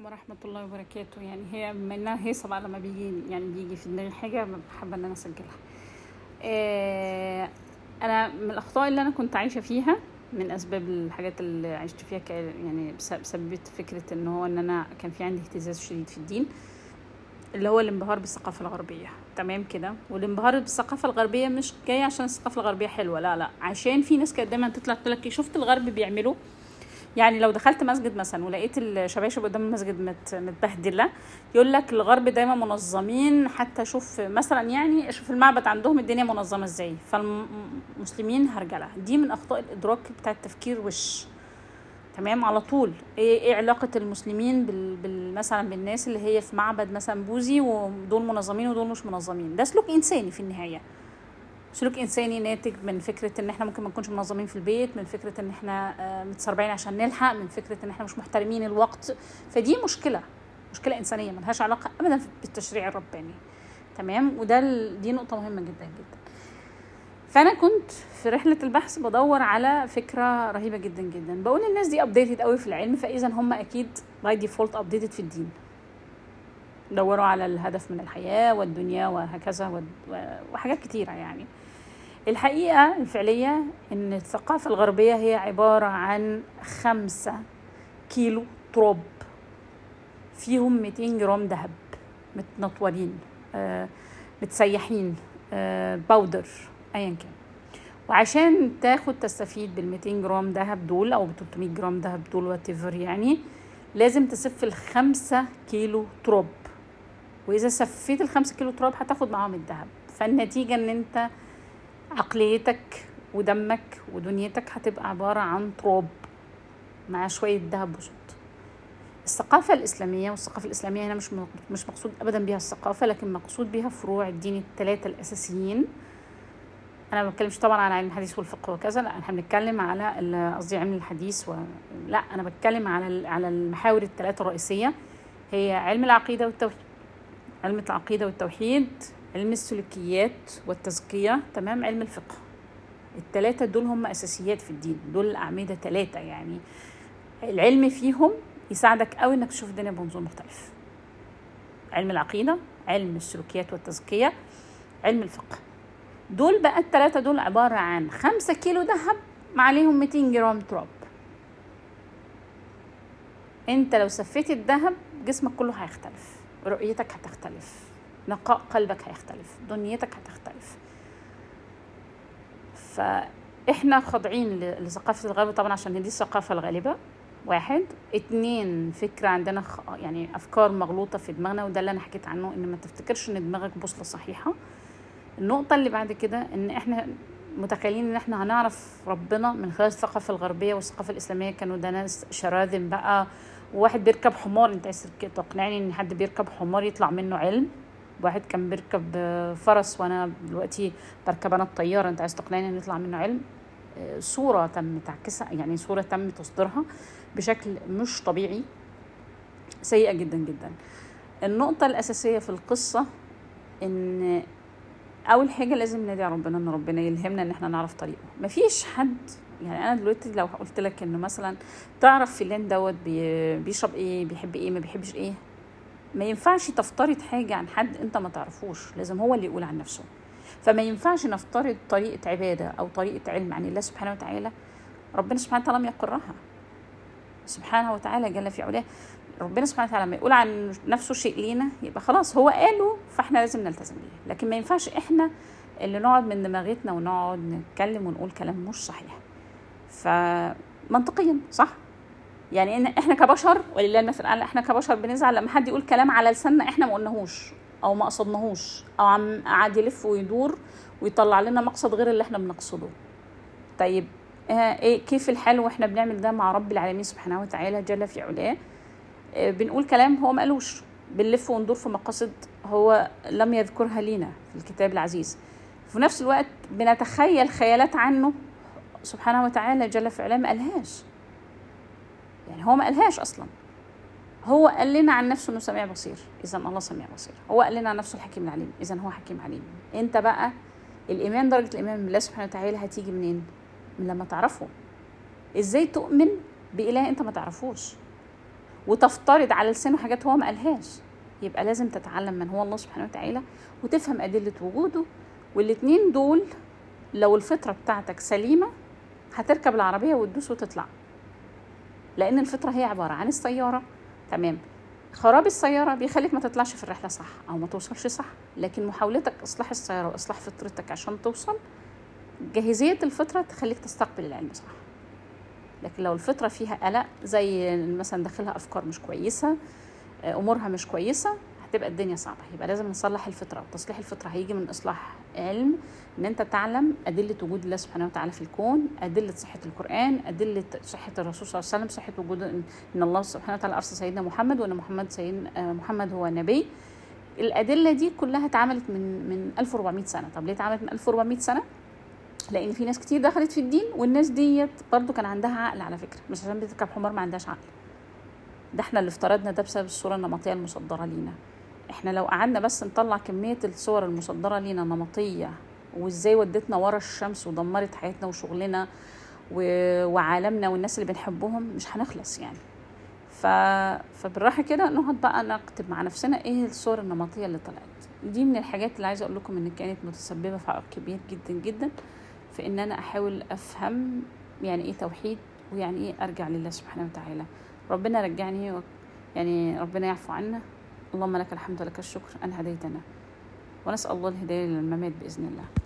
عليكم ورحمة الله وبركاته يعني هي بما انها هيصة بقى لما بيجي يعني بيجي في دماغي حاجة حابة ان انا اسجلها آه، انا من الاخطاء اللي انا كنت عايشة فيها من اسباب الحاجات اللي عشت فيها ك- يعني بس- بسببت فكرة ان هو ان انا كان في عندي اهتزاز شديد في الدين اللي هو الانبهار بالثقافة الغربية تمام كده والانبهار بالثقافة الغربية مش جاي عشان الثقافة الغربية حلوة لا لا عشان في ناس كانت دايما تطلع تقول لك شفت الغرب بيعملوا يعني لو دخلت مسجد مثلا ولقيت الشباشب قدام المسجد مت متبهدله يقول لك الغرب دايما منظمين حتى شوف مثلا يعني شوف المعبد عندهم الدنيا منظمه ازاي فالمسلمين هرجله دي من اخطاء الادراك بتاع التفكير وش تمام على طول ايه ايه علاقه المسلمين بال, بال مثلا بالناس اللي هي في معبد مثلا بوذي ودول منظمين ودول مش منظمين ده سلوك انساني في النهايه سلوك انساني ناتج من فكره ان احنا ممكن ما نكونش منظمين في البيت من فكره ان احنا آه، متسربعين عشان نلحق من فكره ان احنا مش محترمين الوقت فدي مشكله مشكله انسانيه ملهاش علاقه ابدا بالتشريع الرباني تمام وده ال- دي نقطه مهمه جدا جدا فانا كنت في رحله البحث بدور على فكره رهيبه جدا جدا بقول الناس دي ابديتد قوي في العلم فاذا هم اكيد باي ديفولت ابديتد في الدين دوروا على الهدف من الحياه والدنيا وهكذا و- و- وحاجات كتيره يعني الحقيقة الفعلية إن الثقافة الغربية هي عبارة عن خمسة كيلو تراب فيهم 200 جرام ذهب متنطورين آه، متسيحين آه، باودر أيا كان وعشان تاخد تستفيد بال 200 جرام ذهب دول أو ب 300 جرام ذهب دول وات يعني لازم تسف الخمسة كيلو تراب وإذا سفيت الخمسة كيلو تراب هتاخد معاهم الذهب فالنتيجة إن أنت عقليتك ودمك ودنيتك هتبقى عبارة عن تراب مع شوية ذهب وصوت الثقافة الإسلامية والثقافة الإسلامية هنا مش مش مقصود أبدا بها الثقافة لكن مقصود بها فروع الدين الثلاثة الأساسيين أنا ما بتكلمش طبعا على علم الحديث والفقه وكذا لا احنا بنتكلم على ال- قصدي علم الحديث و... لا أنا بتكلم على ال- على المحاور الثلاثة الرئيسية هي علم العقيدة والتوحيد علم العقيدة والتوحيد علم السلوكيات والتزكية تمام علم الفقه التلاتة دول هم أساسيات في الدين دول الأعمدة تلاتة يعني العلم فيهم يساعدك قوي انك تشوف الدنيا بمنظور مختلف علم العقيدة علم السلوكيات والتزكية علم الفقه دول بقى التلاتة دول عبارة عن خمسة كيلو ذهب مع عليهم 200 جرام تراب انت لو سفيت الذهب جسمك كله هيختلف رؤيتك هتختلف نقاء قلبك هيختلف دنيتك هتختلف فاحنا خاضعين ل- لثقافة الغرب طبعا عشان دي الثقافة الغالبة واحد اتنين فكرة عندنا خ... يعني أفكار مغلوطة في دماغنا وده اللي أنا حكيت عنه إن ما تفتكرش إن دماغك بوصلة صحيحة النقطة اللي بعد كده إن إحنا متخيلين إن إحنا هنعرف ربنا من خلال الثقافة الغربية والثقافة الإسلامية كانوا ده ناس شراذم بقى وواحد بيركب حمار أنت عايز تقنعني إن حد بيركب حمار يطلع منه علم واحد كان بيركب آه، فرس وانا دلوقتي بركب انا الطياره انت عايز تقنعني ان يطلع منه علم آه، صوره تم تعكسها يعني صوره تم تصديرها بشكل مش طبيعي سيئه جدا جدا النقطه الاساسيه في القصه ان اول حاجه لازم ندعي ربنا ان ربنا يلهمنا ان احنا نعرف طريقه مفيش حد يعني انا دلوقتي لو قلت لك انه مثلا تعرف فلان دوت بي- بيشرب ايه بيحب ايه ما بيحبش ايه ما ينفعش تفترض حاجة عن حد انت ما تعرفوش لازم هو اللي يقول عن نفسه فما ينفعش نفترض طريقة عبادة أو طريقة علم عن الله سبحانه وتعالى ربنا سبحانه وتعالى لم يقرها سبحانه وتعالى جل في علاه ربنا سبحانه وتعالى لما يقول عن نفسه شيء لينا يبقى خلاص هو قاله فاحنا لازم نلتزم بيه لكن ما ينفعش احنا اللي نقعد من دماغتنا ونقعد نتكلم ونقول كلام مش صحيح فمنطقيا صح يعني ان احنا كبشر ولله المثل الاعلى احنا كبشر بنزعل لما حد يقول كلام على لساننا احنا ما قلناهوش او ما قصدناهوش او عم قعد يلف ويدور ويطلع لنا مقصد غير اللي احنا بنقصده طيب آه ايه كيف الحال واحنا بنعمل ده مع رب العالمين سبحانه وتعالى جل في علاه آه بنقول كلام هو ما قالوش بنلف وندور في مقاصد هو لم يذكرها لينا في الكتاب العزيز في نفس الوقت بنتخيل خيالات عنه سبحانه وتعالى جل في علاه ما قالهاش يعني هو ما قالهاش اصلا هو قال لنا عن نفسه انه سميع بصير اذا الله سميع بصير هو قال لنا عن نفسه الحكيم العليم اذا هو حكيم عليم انت بقى الايمان درجه الايمان بالله سبحانه وتعالى هتيجي منين من لما تعرفه ازاي تؤمن باله انت ما تعرفوش وتفترض على لسانه حاجات هو ما قالهاش يبقى لازم تتعلم من هو الله سبحانه وتعالى وتفهم أدلة وجوده والاتنين دول لو الفطرة بتاعتك سليمة هتركب العربية وتدوس وتطلع لأن الفطرة هي عبارة عن السيارة تمام خراب السيارة بيخليك ما تطلعش في الرحلة صح أو ما توصلش صح لكن محاولتك إصلاح السيارة وإصلاح فطرتك عشان توصل جاهزية الفطرة تخليك تستقبل العلم صح لكن لو الفطرة فيها قلق زي مثلا داخلها أفكار مش كويسة أمورها مش كويسة هتبقى الدنيا صعبة يبقى لازم نصلح الفطرة وتصليح الفطرة هيجي من إصلاح علم إن أنت تعلم أدلة وجود الله سبحانه وتعالى في الكون أدلة صحة القرآن أدلة صحة الرسول صلى الله عليه وسلم صحة وجود إن الله سبحانه وتعالى أرسل سيدنا محمد وإن محمد سيدنا محمد هو النبي الأدلة دي كلها اتعملت من من 1400 سنة طب ليه اتعملت من 1400 سنة؟ لان في ناس كتير دخلت في الدين والناس ديت برضو كان عندها عقل على فكره مش عشان بتركب حمار ما عندهاش عقل ده احنا اللي افترضنا ده بسبب الصوره النمطيه المصدره لينا احنا لو قعدنا بس نطلع كميه الصور المصدره لينا نمطيه وازاي ودتنا ورا الشمس ودمرت حياتنا وشغلنا و... وعالمنا والناس اللي بنحبهم مش هنخلص يعني ف... فبالراحه كده نقعد بقى نكتب مع نفسنا ايه الصور النمطيه اللي طلعت دي من الحاجات اللي عايزه اقول لكم ان كانت متسببه في عائق كبير جدا جدا في ان انا احاول افهم يعني ايه توحيد ويعني ايه ارجع لله سبحانه وتعالى ربنا رجعني و... يعني ربنا يعفو عنا اللهم لك الحمد ولك الشكر ان هديتنا ونسال الله الهدايه للممات باذن الله